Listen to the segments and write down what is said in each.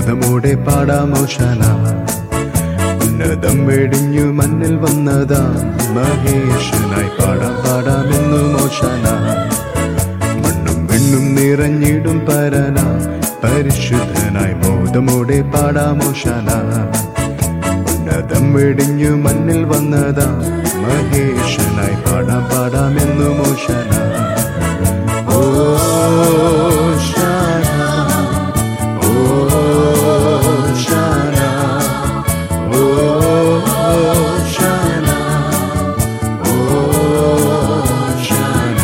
മോദമോടെ പാടാമോശാന ഉന്നതം വെടിഞ്ഞു മണ്ണിൽ വന്നതാ മഹേഷനായി പാടാം പാടാമെന്നു മോശാന മണ്ണും വെണ്ണും നിറഞ്ഞിടും പരന പരിശുദ്ധനായി മോദമോടെ പാടാമോശാന ഉന്നതം വെടിഞ്ഞു മണ്ണിൽ വന്നതാ മഹേഷനായി പാടാം പാടാമെന്നു മോശന ഓ ശാന ഓ ശാന ഓ ശാന ഓ ശാന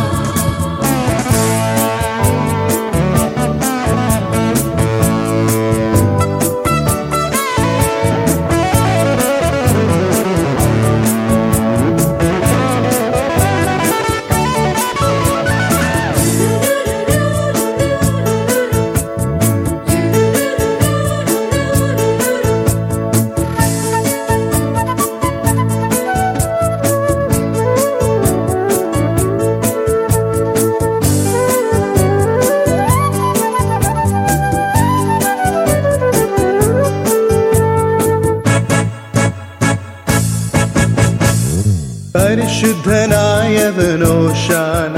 പരിശുദ്ധനായവനോശാന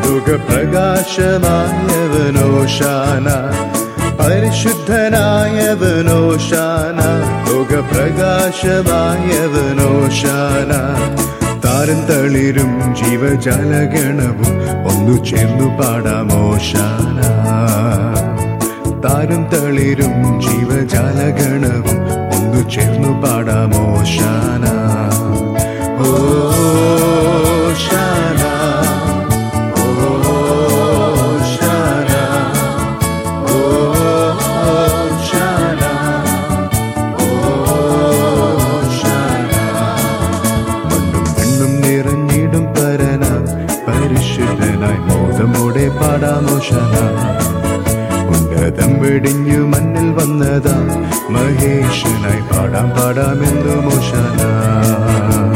മുഖപ്രകാശമായവനോശാന പരിശുദ്ധനായവനോശാന മുഖപ്രകാശമായവനോശാന താരം തളിരും ജീവജാലഗണവും ഒന്നു ചേർന്നു പാടാമോശാന താരം തളിരും ജീവജാലഗണവും ഒന്നു ചേർന്നു പാടാമോശാന ഓ ശാന ഓ ശാന ഓ ശാന ഓ ശാന മണ്ണും പെണ്ണും നിറഞ്ഞിടും പരന പരിശുദ്ധനായി മോദമോടെ പാടാമോശന ഉന്നതം വെടിഞ്ഞു മണ്ണിൽ വന്നതാ മഹേഷനായി പാടാം പാടാമെന്നു മോശന